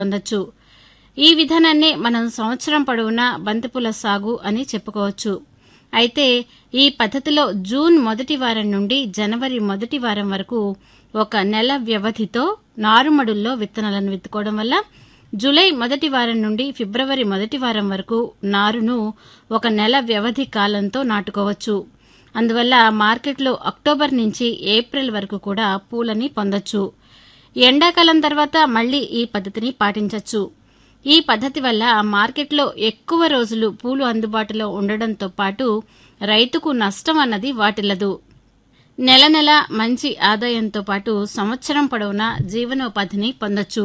పొందొచ్చు ఈ విధానాన్నే మనం సంవత్సరం పొడవునా బంతిపూల సాగు అని చెప్పుకోవచ్చు అయితే ఈ పద్ధతిలో జూన్ మొదటి వారం నుండి జనవరి మొదటి వారం వరకు ఒక నెల వ్యవధితో నారుమడుల్లో విత్తనాలను విత్తుకోవడం వల్ల జూలై మొదటి వారం నుండి ఫిబ్రవరి మొదటి వారం వరకు నారును ఒక నెల వ్యవధి కాలంతో నాటుకోవచ్చు అందువల్ల మార్కెట్లో అక్టోబర్ నుంచి ఏప్రిల్ వరకు కూడా పూలని పొందొచ్చు ఎండాకాలం తర్వాత మళ్లీ ఈ పద్ధతిని పాటించొచ్చు ఈ పద్ధతి వల్ల మార్కెట్లో ఎక్కువ రోజులు పూలు అందుబాటులో ఉండడంతో పాటు రైతుకు నష్టం అన్నది వాటిల్లదు నెల నెల మంచి ఆదాయంతో పాటు సంవత్సరం పొడవునా జీవనోపాధిని పొందొచ్చు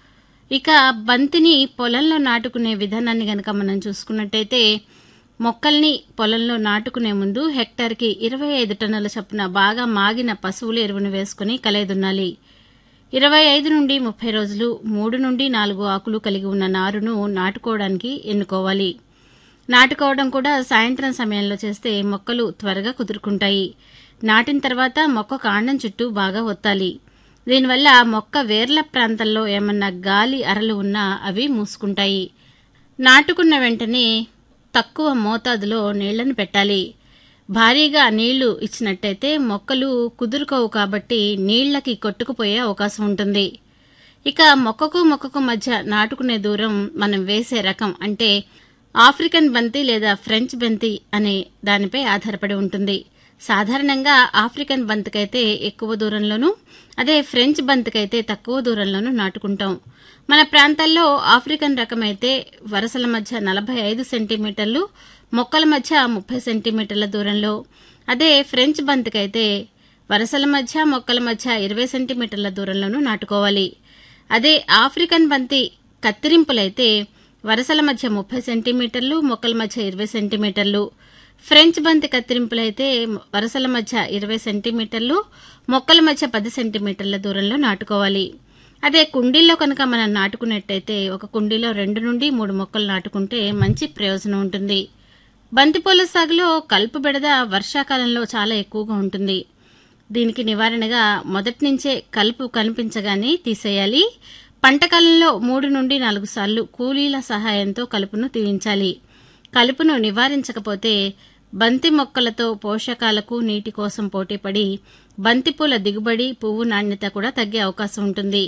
ఇక బంతిని పొలంలో నాటుకునే విధానాన్ని గనక మనం చూసుకున్నట్టయితే మొక్కల్ని పొలంలో నాటుకునే ముందు హెక్టార్కి ఇరవై ఐదు టన్నుల చొప్పున బాగా మాగిన పశువుల ఎరువును వేసుకుని కలయదున్నాలి ఇరవై ఐదు నుండి ముప్పై రోజులు మూడు నుండి నాలుగు ఆకులు కలిగి ఉన్న నారును నాటుకోవడానికి ఎన్నుకోవాలి నాటుకోవడం కూడా సాయంత్రం సమయంలో చేస్తే మొక్కలు త్వరగా కుదురుకుంటాయి నాటిన తర్వాత మొక్క కాండం చుట్టూ బాగా ఒత్తాలి దీనివల్ల మొక్క వేర్ల ప్రాంతంలో ఏమన్నా గాలి అరలు ఉన్నా అవి మూసుకుంటాయి నాటుకున్న వెంటనే తక్కువ మోతాదులో నీళ్లను పెట్టాలి భారీగా నీళ్లు ఇచ్చినట్టయితే మొక్కలు కుదురుకోవు కాబట్టి నీళ్లకి కొట్టుకుపోయే అవకాశం ఉంటుంది ఇక మొక్కకు మొక్కకు మధ్య నాటుకునే దూరం మనం వేసే రకం అంటే ఆఫ్రికన్ బంతి లేదా ఫ్రెంచ్ బంతి అనే దానిపై ఆధారపడి ఉంటుంది సాధారణంగా ఆఫ్రికన్ బంతికైతే ఎక్కువ దూరంలోనూ అదే ఫ్రెంచ్ బంతికైతే తక్కువ దూరంలోనూ నాటుకుంటాం మన ప్రాంతాల్లో ఆఫ్రికన్ రకమైతే వరసల మధ్య నలభై ఐదు సెంటీమీటర్లు మొక్కల మధ్య ముప్పై సెంటీమీటర్ల దూరంలో అదే ఫ్రెంచ్ బంతికైతే వరసల మధ్య మొక్కల మధ్య ఇరవై సెంటీమీటర్ల దూరంలోనూ నాటుకోవాలి అదే ఆఫ్రికన్ బంతి కత్తిరింపులైతే వరసల మధ్య ముప్పై సెంటీమీటర్లు మొక్కల మధ్య ఇరవై సెంటీమీటర్లు ఫ్రెంచ్ బంతి కత్తిరింపులైతే వరసల మధ్య ఇరవై సెంటీమీటర్లు మొక్కల మధ్య పది సెంటీమీటర్ల దూరంలో నాటుకోవాలి అదే కుండీల్లో కనుక మనం నాటుకున్నట్టయితే ఒక కుండీలో రెండు నుండి మూడు మొక్కలు నాటుకుంటే మంచి ప్రయోజనం ఉంటుంది బంతిపూల సాగులో కలుపు బెడద వర్షాకాలంలో చాలా ఎక్కువగా ఉంటుంది దీనికి నివారణగా మొదటి నుంచే కలుపు కనిపించగానే తీసేయాలి పంటకాలంలో మూడు నుండి నాలుగు సార్లు కూలీల సహాయంతో కలుపును తీయించాలి కలుపును నివారించకపోతే బంతి మొక్కలతో పోషకాలకు నీటి కోసం పోటీపడి బంతిపూల దిగుబడి పువ్వు నాణ్యత కూడా తగ్గే అవకాశం ఉంటుంది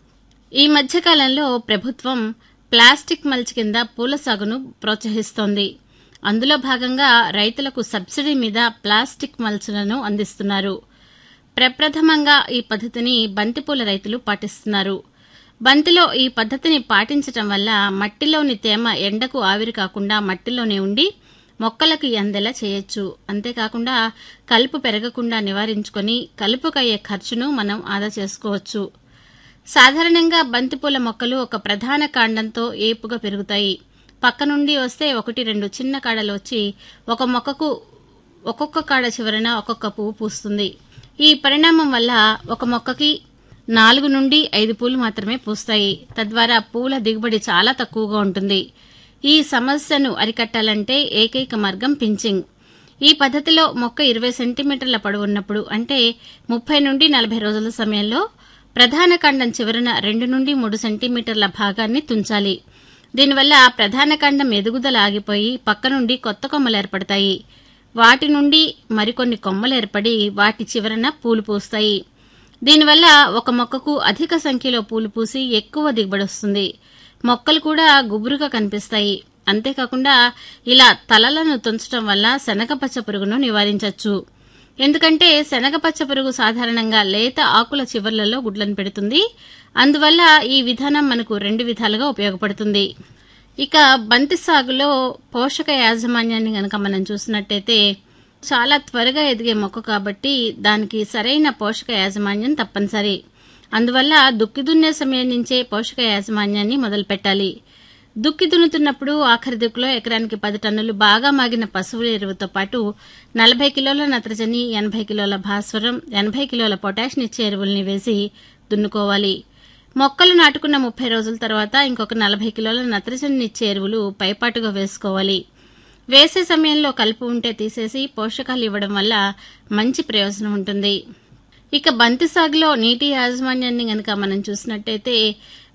ఈ మధ్యకాలంలో ప్రభుత్వం ప్లాస్టిక్ మల్చ్ కింద పూల సాగును ప్రోత్సహిస్తోంది అందులో భాగంగా రైతులకు సబ్సిడీ మీద ప్లాస్టిక్ మల్చ్లను అందిస్తున్నారు ప్రప్రథమంగా ఈ పద్ధతిని బంతిపూల రైతులు పాటిస్తున్నారు బంతిలో ఈ పద్ధతిని పాటించటం వల్ల మట్టిలోని తేమ ఎండకు ఆవిరి కాకుండా మట్టిలోనే ఉండి మొక్కలకు అందేలా చేయొచ్చు అంతేకాకుండా కలుపు పెరగకుండా నివారించుకొని కలుపుకయ్యే ఖర్చును మనం ఆదా చేసుకోవచ్చు సాధారణంగా బంతిపూల మొక్కలు ఒక ప్రధాన కాండంతో ఏపుగా పెరుగుతాయి పక్క నుండి వస్తే ఒకటి రెండు చిన్న కాడలు వచ్చి ఒక మొక్కకు ఒక్కొక్క కాడ చివరన ఒక్కొక్క పువ్వు పూస్తుంది ఈ పరిణామం వల్ల ఒక మొక్కకి నాలుగు నుండి ఐదు పూలు మాత్రమే పూస్తాయి తద్వారా పూల దిగుబడి చాలా తక్కువగా ఉంటుంది ఈ సమస్యను అరికట్టాలంటే ఏకైక మార్గం పించింగ్ ఈ పద్ధతిలో మొక్క ఇరవై సెంటీమీటర్ల పొడవున్నప్పుడు అంటే ముప్పై నుండి నలభై రోజుల సమయంలో ప్రధాన కాండం చివరన రెండు నుండి మూడు సెంటీమీటర్ల భాగాన్ని తుంచాలి దీనివల్ల ప్రధాన కాండం ఎదుగుదల ఆగిపోయి పక్క నుండి కొత్త కొమ్మలు ఏర్పడతాయి వాటి నుండి మరికొన్ని కొమ్మలు ఏర్పడి వాటి చివరన పూలు పూస్తాయి దీనివల్ల ఒక మొక్కకు అధిక సంఖ్యలో పూలు పూసి ఎక్కువ దిగుబడి వస్తుంది మొక్కలు కూడా గుబురుగా కనిపిస్తాయి అంతేకాకుండా ఇలా తలలను తుంచడం వల్ల శనగపచ్చ పురుగును నివారించవచ్చు ఎందుకంటే శనగపచ్చ పురుగు సాధారణంగా లేత ఆకుల చివర్లలో గుడ్లను పెడుతుంది అందువల్ల ఈ విధానం మనకు రెండు విధాలుగా ఉపయోగపడుతుంది ఇక బంతి సాగులో పోషక యాజమాన్యాన్ని గనక మనం చూసినట్టయితే చాలా త్వరగా ఎదిగే మొక్క కాబట్టి దానికి సరైన పోషక యాజమాన్యం తప్పనిసరి అందువల్ల దుక్కి దున్నే సమయం నుంచే పోషక యాజమాన్యాన్ని మొదలు పెట్టాలి దుక్కి దున్నుతున్నప్పుడు ఆఖరి దుక్కులో ఎకరానికి పది టన్నులు బాగా మాగిన పశువుల ఎరువుతో పాటు నలభై కిలోల నత్రజని ఎనభై కిలోల భాస్వరం ఎనభై కిలోల పొటాషియం ఎరువుల్ని వేసి దున్నుకోవాలి మొక్కలు నాటుకున్న ముప్పై రోజుల తర్వాత ఇంకొక నలభై కిలోల నత్రజని ఇచ్చే ఎరువులు పైపాటుగా వేసుకోవాలి వేసే సమయంలో కలుపు ఉంటే తీసేసి పోషకాలు ఇవ్వడం వల్ల మంచి ప్రయోజనం ఉంటుంది ఇక బంతి సాగులో నీటి యాజమాన్యాన్ని గనక మనం చూసినట్టయితే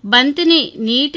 బంతిని నీటి